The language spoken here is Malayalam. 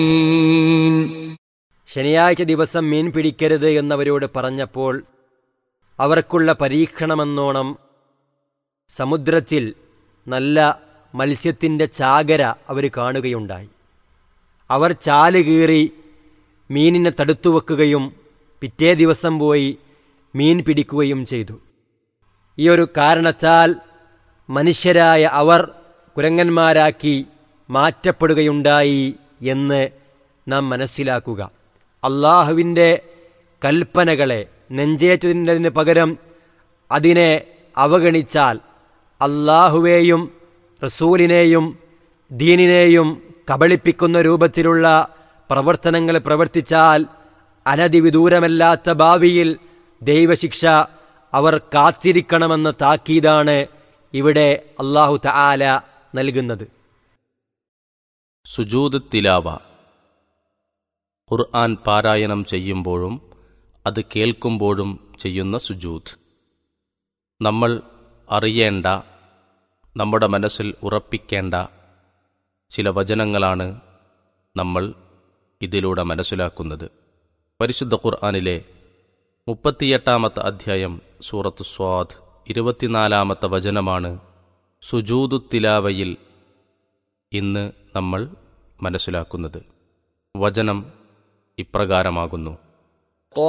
ശനിയാഴ്ച ദിവസം മീൻ പിടിക്കരുത് എന്നവരോട് പറഞ്ഞപ്പോൾ അവർക്കുള്ള പരീക്ഷണമെന്നോണം സമുദ്രത്തിൽ നല്ല മത്സ്യത്തിൻ്റെ ചാകര അവർ കാണുകയുണ്ടായി അവർ ചാല് കീറി മീനിനെ തടുത്തു വെക്കുകയും പിറ്റേ ദിവസം പോയി മീൻ പിടിക്കുകയും ചെയ്തു ഈ ഒരു കാരണത്താൽ മനുഷ്യരായ അവർ കുരങ്ങന്മാരാക്കി മാറ്റപ്പെടുകയുണ്ടായി എന്ന് നാം മനസ്സിലാക്കുക അള്ളാഹുവിൻ്റെ കൽപ്പനകളെ നെഞ്ചേറ്റതിന് പകരം അതിനെ അവഗണിച്ചാൽ അള്ളാഹുവേയും റസൂലിനെയും ദീനിനെയും കബളിപ്പിക്കുന്ന രൂപത്തിലുള്ള പ്രവർത്തനങ്ങൾ പ്രവർത്തിച്ചാൽ അനതിവിദൂരമല്ലാത്ത ഭാവിയിൽ ദൈവശിക്ഷ അവർ കാത്തിരിക്കണമെന്ന താക്കീതാണ് ഇവിടെ അള്ളാഹു തആല നൽകുന്നത് സുജൂദ് തിലാവ ഖുർആൻ പാരായണം ചെയ്യുമ്പോഴും അത് കേൾക്കുമ്പോഴും ചെയ്യുന്ന സുജൂദ് നമ്മൾ അറിയേണ്ട നമ്മുടെ മനസ്സിൽ ഉറപ്പിക്കേണ്ട ചില വചനങ്ങളാണ് നമ്മൾ ഇതിലൂടെ മനസ്സിലാക്കുന്നത് പരിശുദ്ധ ഖുർആനിലെ മുപ്പത്തിയെട്ടാമത്തെ അധ്യായം സൂറത്ത് സ്വാദ് ഇരുപത്തിനാലാമത്തെ വചനമാണ് സുജൂദു തിലാവയിൽ ഇന്ന് നമ്മൾ മനസ്സിലാക്കുന്നത് വചനം ഇപ്രകാരമാകുന്നു